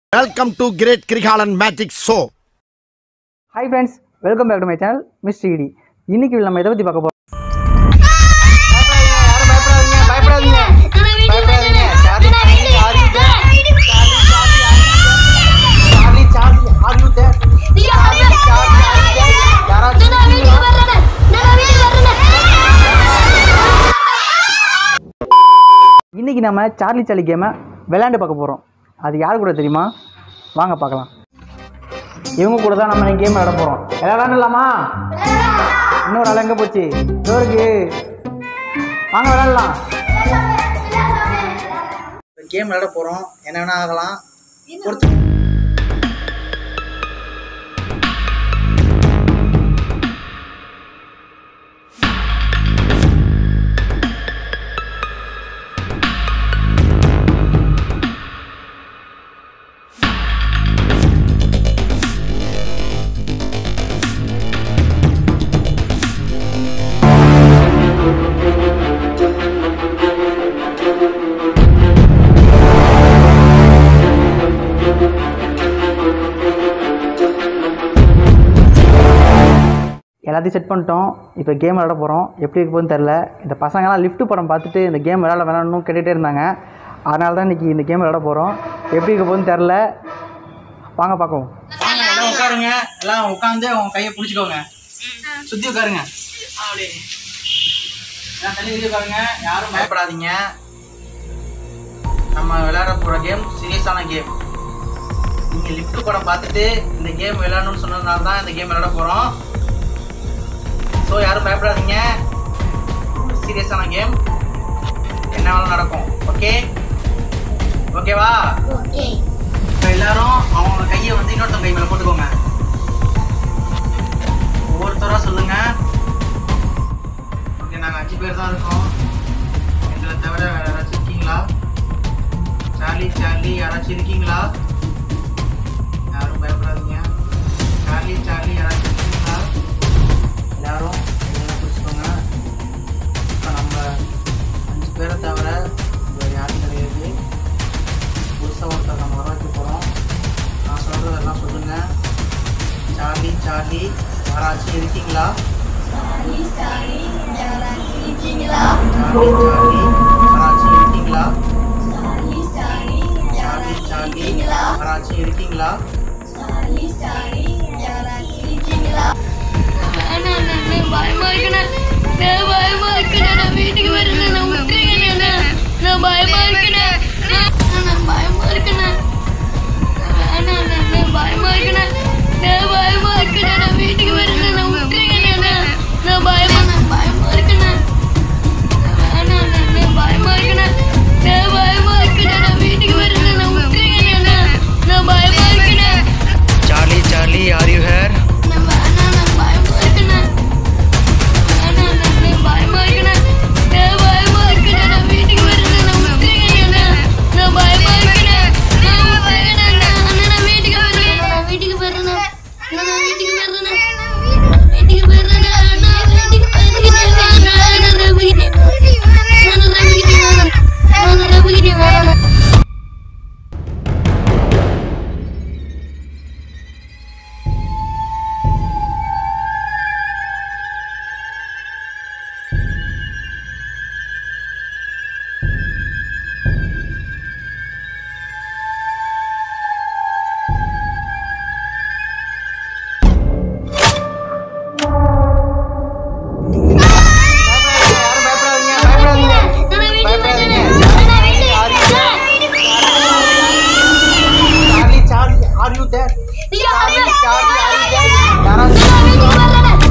welcome to great Kirikalan magic show hi friends welcome back to my channel miss DD இன்னைக்கு நம்ம இதை பற்றி பார்க்க போகிறோம் இன்னைக்கு நம்ம சார்லி சார்லி கேமை விளையாண்டு பார்க்க போகிறோம் அது யார் கூட தெரியுமா வாங்க பார்க்கலாம் இவங்க கூட தான் நம்ம கேம் விளையாட போகிறோம் விளையாடலாமா இன்னொரு ஆள் எங்கே போச்சு டோருக்கு வாங்க விளையாடலாம் கேம் விளையாட போகிறோம் என்ன வேணா ஆகலாம் பொறுத்து எல்லாத்தையும் செட் பண்ணிட்டோம் இப்போ கேம் விளையாட போகிறோம் எப்படி இருக்க போகுதுன்னு தெரில இந்த பசங்கலாம் லிஃப்ட் படம் பார்த்துட்டு இந்த கேம் விளையாட விளையாடணும் கேட்டுகிட்டே இருந்தாங்க அதனால தான் இன்றைக்கி இந்த கேம் விளையாட போகிறோம் எப்படி இருக்க போகுதுன்னு தெரில வாங்க பார்க்கவும் வாங்க எல்லாம் உட்காருங்க எல்லாம் உட்காந்து அவங்க கையை பிடிச்சிக்கோங்க சுற்றி உட்காருங்க அப்படி எல்லாம் தள்ளி தள்ளி உட்காருங்க யாரும் பயப்படாதீங்க நம்ம விளையாட போகிற கேம் சீரியஸான கேம் நீங்கள் லிஃப்ட் படம் பார்த்துட்டு இந்த கேம் விளையாடணும்னு சொன்னதுனால தான் இந்த கேம் விளையாட போகிறோம் ஸோ யாரும் பயப்படாதீங்க சீரியஸான கேம் என்ன வேணாலும் நடக்கும் ஓகே ஓகேவா இப்போ எல்லாரும் அவங்க கையை வந்து இன்னொருத்தவங்க கை மேலே போட்டுக்கோங்க ஒவ்வொருத்தராக சொல்லுங்க ஓகே நாங்கள் அஞ்சு பேர் தான் இருக்கோம் எங்களை தவிர வேற யாராச்சும் இருக்கீங்களா சார்லி சார்லி யாராச்சும் இருக்கீங்களா யாரும் பயப்படாதீங்க சார்லி சார்லி யாராச்சும் இருக்கீங்களா எல்லாரும் கையில பிடிச்சிக்கோங்க இப்போ நம்ம அஞ்சு பேரை தவிர வேறு யாரும் கிடையாது புதுசாக ஒருத்தர் நம்ம வர வைக்க போகிறோம் நான் சொல்கிறதெல்லாம் சொல்லுங்கள் சார்லி சார்லி யாராச்சும் இருக்கீங்களா சார்லி சார்லி யாராச்சும் இருக்கீங்களா சார்லி சார்லி யாராச்சும் இருக்கீங்களா பயமா இருக்குண்ணா நான் பயமா இருக்குண்ணா நான் வீட்டுக்கு வரேன் நான் விட்டுருக்கேண்ணா நான் பயமா இருக்குண்ணா நான் பயமா இருக்குண்ணா வேணாம் நான் பயமா இருக்குண்ணா நான் பயமா இருக்குண்ணா நான் வீட்டுக்கு வரேன் நான் விட்டுருக்கேண்ணா நான் பயமா நான் பயமா இருக்குண்ணா வேணாம் நான் பயமா இருக்குண்ணா நான் பயமா இருக்குண்ணா நான் வீட்டுக்கு வரேன் நான் விட்டுருக்கேண்ணா நான் பயமா இருக்குண்ணா Charlie Charlie are you here நான் வேணாம் நான் பயமா இருக்குண்ணா வேணாம் நான் பயமா இருக்குண்ணா நான் பயமா இருக்குண்ணா நான் வீட்டுக்கு வரேன் நான் விட்டுருக்கேண்ணா நான் பயமா இருக்குண்ணா நான் பயணா அண்ணா நான் வீட்டுக்கு வரேன் நான் வீட்டுக்கு வரேன் நான் வீட்டுக்கு வரேன் வீட்டுக்கு வரேன் நான் வீட்டுக்கு வரேன் நான் வீட்டுக்கு வரேன் நான் வீட்டுக்கு வரேன் நான் வீட்டுக்கு வரேன் யாரும் பயப்படாதீங்க பயப்படாதீங்க பயப்படாதீங்க Charlie Charlie are you there Charlie Charlie are you there யாராச்சும்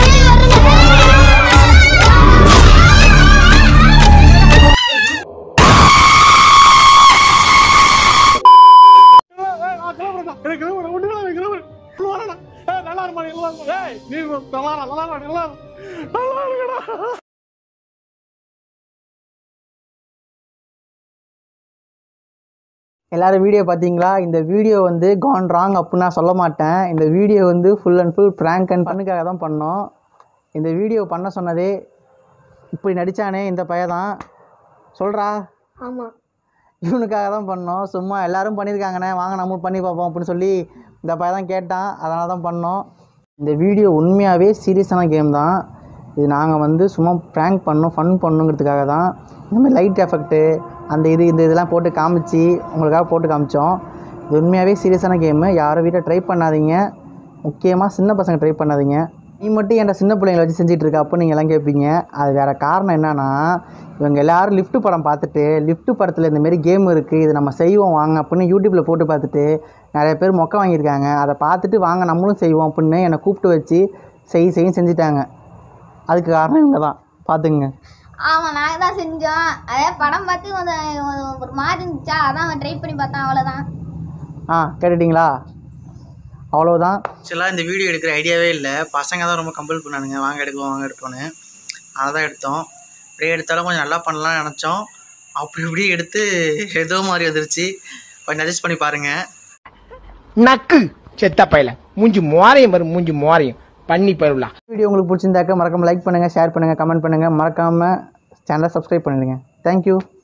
எல்லாரும் வீடியோ பார்த்தீங்களா இந்த வீடியோ வந்து கான் ராங் அப்படின்னு நான் சொல்ல மாட்டேன் இந்த வீடியோ வந்து full and full prank and பண்ணுக்காக தான் பண்ணோம் இந்த வீடியோ பண்ண சொன்னதே இப்படி நடித்தானே இந்த பையன் தான் சொல்கிறா ஆமாம் இவனுக்காக தான் பண்ணோம் சும்மா எல்லாரும் பண்ணியிருக்காங்கண்ணே வாங்க நம்மளும் பண்ணி பார்ப்போம் அப்படின்னு சொல்லி இந்த பையன் தான் கேட்டான் அதனால தான் பண்ணோம் இந்த வீடியோ உண்மையாகவே சீரியஸான கேம் தான் இது நாங்கள் வந்து சும்மா ப்ராங்க் பண்ணோம் ஃபன் பண்ணுங்கிறதுக்காக தான் இந்த மாதிரி லைட் எஃபெக்ட்டு அந்த இது இந்த இதெல்லாம் போட்டு காமிச்சு உங்களுக்காக போட்டு காமிச்சோம் இது உண்மையாகவே சீரியஸான கேமு யாரும் வீட்டை ட்ரை பண்ணாதீங்க முக்கியமாக சின்ன பசங்க ட்ரை பண்ணாதீங்க நீ மட்டும் என்கிட்ட சின்ன பிள்ளைங்களை வச்சு செஞ்சுட்டு இருக்க அப்போ நீங்கள் எல்லாம் கேட்பீங்க அது வேறு காரணம் என்னன்னா இவங்க எல்லாரும் லிஃப்ட் படம் பார்த்துட்டு லிஃப்ட் படத்தில் இந்த மாதிரி கேம் இருக்குது இது நம்ம செய்வோம் வாங்க அப்படின்னு யூடியூப்பில் போட்டு பார்த்துட்டு நிறைய பேர் மொக்க வாங்கியிருக்காங்க அதை பார்த்துட்டு வாங்க நம்மளும் செய்வோம் அப்படின்னு என்னை கூப்பிட்டு வச்சு செய் செய்யும் செஞ்சுட்டாங்க அதுக்கு காரணம் இவங்க தான் பார்த்துங்க ஆமாம் நாங்கள் தான் செஞ்சோம் அதே படம் பார்த்து ஒரு ஒரு மாதிரி இருந்துச்சா அதான் ட்ரை பண்ணி பார்த்தேன் அவ்வளோதான் ஆ கேட்டுட்டிங்களா அவ்வளோதான் ஆக்சுவலாக இந்த வீடியோ எடுக்கிற ஐடியாவே இல்லை பசங்க தான் ரொம்ப கம்பல் பண்ணானுங்க வாங்க எடுக்கலாம் வாங்க எடுப்போன்னு அதை தான் எடுத்தோம் அப்படியே எடுத்தாலும் கொஞ்சம் நல்லா பண்ணலாம்னு நினச்சோம் அப்படி இப்படி எடுத்து ஏதோ மாதிரி வந்துருச்சு கொஞ்சம் அட்ஜஸ்ட் பண்ணி பாருங்கள் நக்கு செத்த பையல மூஞ்சி மோரையும் பாரு மூஞ்சி மோரையும் பண்ணி பருவலா வீடியோ உங்களுக்கு பிடிச்சிருந்தாக்க மறக்காமல் லைக் பண்ணுங்கள் ஷேர் பண்ணுங்கள் கமெண்ட் பண்ணுங்கள் மறக்காமல் சேனலை சப்ஸ்கிரைப் பண்ணிடுங்க தேங்க்யூ